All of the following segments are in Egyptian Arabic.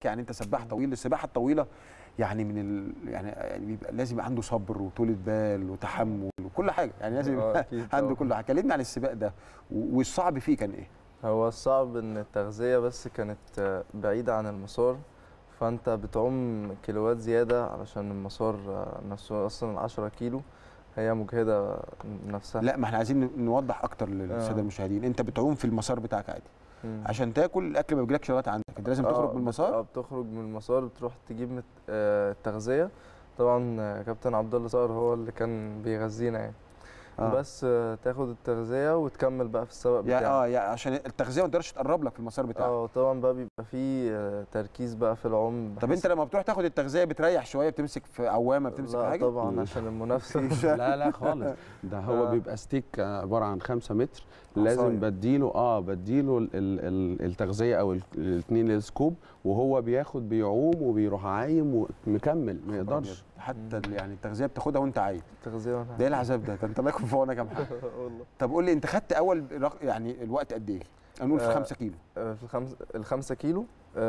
يعني انت سباح طويل السباحه الطويله يعني من ال... يعني يعني بيبقى لازم يبقى عنده صبر وطولة بال وتحمل وكل حاجه يعني لازم آه، يبقى أكيد عنده طبعاً. كل حاجه كلمنا عن السباق ده و- والصعب فيه كان ايه؟ هو الصعب ان التغذية بس كانت آه، بعيدة عن المسار فانت بتعوم كيلوات زيادة علشان المسار آه، نفسه اصلا 10 كيلو هي مجهدة نفسها لا ما احنا عايزين نوضح اكتر للساده آه. المشاهدين انت بتعوم في المسار بتاعك عادي مم. عشان تاكل الاكل ما بيجيلكش لغايه عندك انت لازم تخرج آه، من المسار اه بتخرج من المسار بتروح تجيب مت... آه، التغذية طبعا آه، كابتن عبد الله صقر هو اللي كان بيغذينا يعني آه. بس آه، تاخد التغذية وتكمل بقى في السبق يعني بتاعك اه يعني عشان التغذيه ما تقدرش تقرب لك في المسار بتاعك اه طبعا بقى بيبقى فيه آه، تركيز بقى في العوم طب انت لما بتروح تاخد التغذيه بتريح شويه بتمسك في عوامه بتمسك في لا حاجه طبعا عشان المنافسة لا لا خالص ده هو آه. بيبقى ستيك عباره عن 5 متر عصاية. لازم بديله اه بديله ال- ال- ال- التغذيه او الاثنين السكوب وهو بياخد بيعوم وبيروح عايم ومكمل ما يقدرش حتى ال- يعني التغذيه بتاخدها وانت عايم التغذية وانا ده ايه العذاب ده ده انت الله يكون في عونك يا محمد والله طب قول لي انت خدت اول رق... يعني الوقت قد ايه؟ نقول في آه. 5 كيلو آه، في الخمس الخمسة كيلو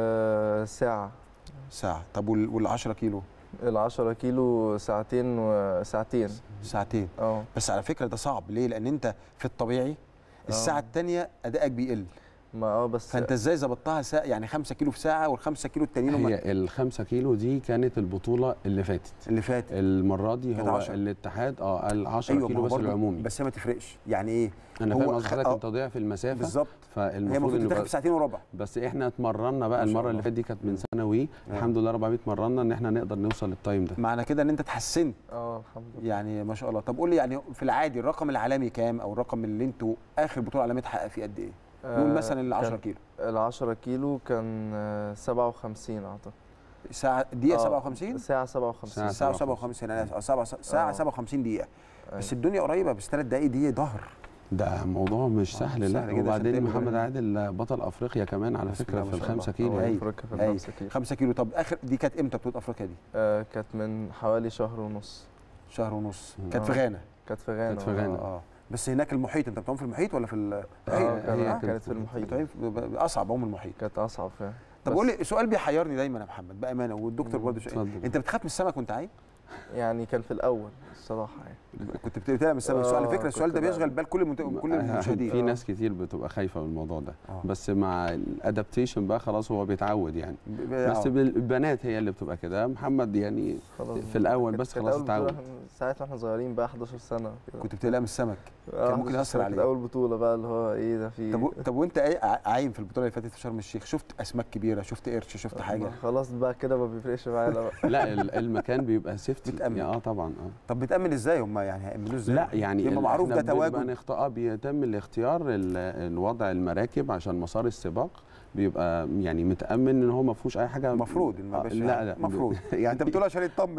آه، ساعة ساعه طب وال وال 10 كيلو العشرة كيلو ساعتين وساعتين ساعتين اه بس على فكره ده صعب ليه؟ لان انت في الطبيعي الساعه آه. الثانيه ادائك بيقل ما اه بس فانت ازاي ظبطتها ساعه يعني 5 كيلو في ساعه والخمسة كيلو التانيين هم هي الخمسة كيلو دي كانت البطوله اللي فاتت اللي فات المره دي كانت هو 10. الاتحاد اه ال 10 ما كيلو هو بس برضه- العمومي بس هي ما تفرقش يعني ايه؟ انا هو فاهم قصد خ- حضرتك آه. انت ضيع في المسافه بالظبط هي فالمفروض المفروض إن تتاخد يبقى- في ساعتين وربع بس احنا اتمرنا بقى ما شاء المره الله. اللي فاتت دي كانت من ثانوي آه. الحمد لله رب العالمين اتمرنا ان احنا نقدر نوصل للتايم ده معنى كده ان انت اتحسنت اه الحمد لله يعني ما شاء الله طب قول لي يعني في العادي الرقم العالمي كام او الرقم اللي انتوا اخر بطوله عالميه تحقق فيه قد ايه؟ نقول مثلا ال 10 كيلو ال 10 كيلو كان آه، 57 اعتقد ساعه دقيقه آه، 57 ساعة 57 ساعة ساعه 57. 57 انا اسف ساعه ساعه آه. 57 دقيقه بس أيوة. الدنيا قريبه بس ثلاث دقائق دي ظهر ده موضوع مش آه، سهل سهل لا جدا عشان وبعدين تعمل محمد ده. عادل بطل افريقيا كمان على بسم فكره الله في ما شاء الخمسة الله. كيلو هو أيوة. افريقيا في أيوة. الخمسة كيلو 5 كيلو طب اخر دي كانت امتى بطوله افريقيا دي؟ آه كانت من حوالي شهر ونص شهر ونص مم. كانت في آه. غانا كانت في غانا كانت في آه. غانا. اه بس هناك المحيط انت بتعوم في المحيط ولا في ال اه هي- كان- هي كانت في المحيط بتعوم في- ب- ب- اصعب عوم المحيط كانت اصعب فعلا طب بس قول لي سؤال بيحيرني دايما يا محمد بامانه والدكتور مم. برضه شيء اتفضل. انت بتخاف من السمك وانت عايم؟ يعني كان في الاول الصراحه يعني كنت بتقلق من السمك السؤال على آه، فكره السؤال ده كنت بيشغل بقى- بال كل المت... كل المشاهدين في ناس كتير بتبقى خايفه من الموضوع ده آه. بس مع الادابتيشن بقى خلاص هو بيتعود يعني ب- ب- بس آه. البنات هي اللي بتبقى كده محمد يعني خلاص في الأول كانت- بس كانت خلاص أول بطولة اتعود. إحنا- ساعتها واحنا صغيرين بقى 11 سنه كده كنت بتقلق من السمك آه، كان ممكن 11 يأثر سنة عليك. كانت اول بطوله بقى اللي هو ايه ده في طب و- طب وانت ايه ع- عايم في البطوله اللي فاتت في شرم الشيخ شفت اسماك كبيره شفت قرش شفت حاجه خلاص بقى كده ما بيفرقش معايا لا بقى لا ال- المكان بيبقى سيفتي بتأمن. اه طبعا اه طب بتامن ازاي هم يعني هيامنوه ازاي لا يعني يبقى ال- معروف إحنا ده بنبقى تواجد نخت... اه بيتم الاختيار ال- الوضع المراكب عشان مسار السباق بيبقى يعني متامن ان هو ما فيهوش اي حاجه المفروض ان ما آه، يبقاش لا لا المفروض يعني انت بتقول عشان يطمن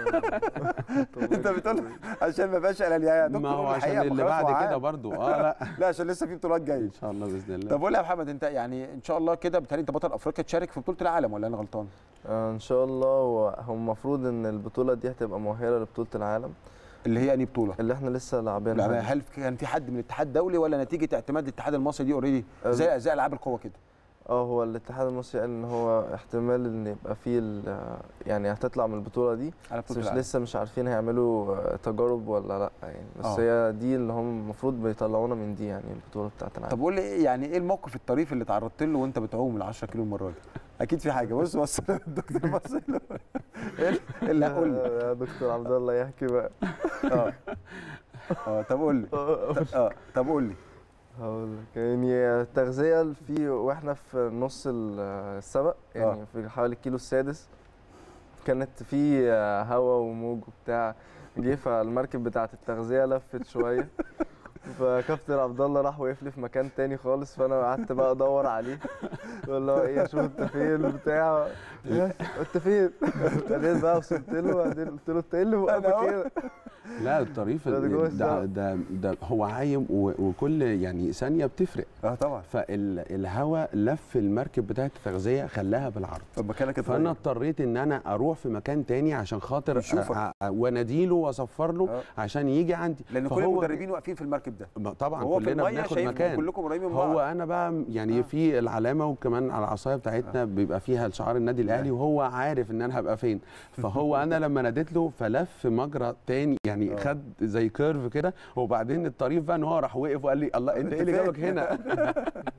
انت بتقول عشان ما يبقاش قلق يا دكتور ما هو قول عشان الحقيقة، اللي خلاص بعد هو كده عارف. برضو اه لا لا عشان لسه في بطولات جايه ان شاء الله باذن الله طب قول لي يا محمد انت يعني ان شاء الله كده بالتالي انت بطل افريقيا تشارك في بطوله العالم ولا انا غلطان؟ آه، ان شاء الله هو هو المفروض ان البطوله دي هتبقى مؤهله لبطوله العالم اللي هي انهي بطوله؟ اللي احنا لسه لا لاعبينها دي. هل كان في حد من الاتحاد الدولي ولا نتيجه اعتماد الاتحاد المصري دي اوريدي زي زي العاب القوه كده؟ اه هو الاتحاد المصري قال ان هو احتمال ان يبقى فيه ال- يعني هتطلع من البطوله دي على بس بطوله مش العالم لسه مش عارفين هيعملوا آه، تجارب ولا لا يعني بس آه. هي دي اللي هم المفروض بيطلعونا من دي يعني البطوله بتاعت العالم طب قول لي إيه يعني ايه الموقف الطريف اللي تعرضت له وانت بتعوم ال 10 كيلو المره دي؟ اكيد في حاجه بص بص الدكتور بص له ايه اللي قول لي يا دكتور عبد الله يحكي بقى اه اه طب قول لي طب- اه طب قول لي هقول لك يعني التغذية في واحنا في نص ال- السبق يعني آه. في حوالي الكيلو السادس كانت في هوا وموج وبتاع جه فالمركب بتاعت التغذية لفت شوية فكابتن عبد الله راح وقف لي في مكان تاني خالص فانا قعدت بقى ادور عليه واللي هو ايه شوف انت فين بتاع إيه؟ انت فين؟ بعدين بقى وصلت له وبعدين قلت له انت ايه اللي أنا موقفك أهو. كده؟ لا الطريف ده جوه ده, الساعة. ده, ده هو عايم و- وكل يعني ثانيه بتفرق اه طبعا فالهواء لف المركب بتاعت التغذيه خلاها بالعرض طب مكانك فانا اضطريت ان انا اروح في مكان تاني عشان خاطر يشوفك. أ- أ- واناديله واصفر له آه. عشان يجي عندي لان كل فهو- المدربين واقفين في المركب ده ما- طبعا هو في كلنا الميه بناخد شايف مكان كلكم قريبين من هو بعض انا بقى يعني آه. في العلامه وكمان على العصايه بتاعتنا بيبقى فيها شعار النادي الاهلي وهو عارف ان انا هبقى فين فهو انا لما ناديت له فلف مجرى تاني يعني آه. خد زي كيرف كده وبعدين الطريف بقى ان هو راح وقف وقال لي الله انت ايه اللي فين؟ جابك هنا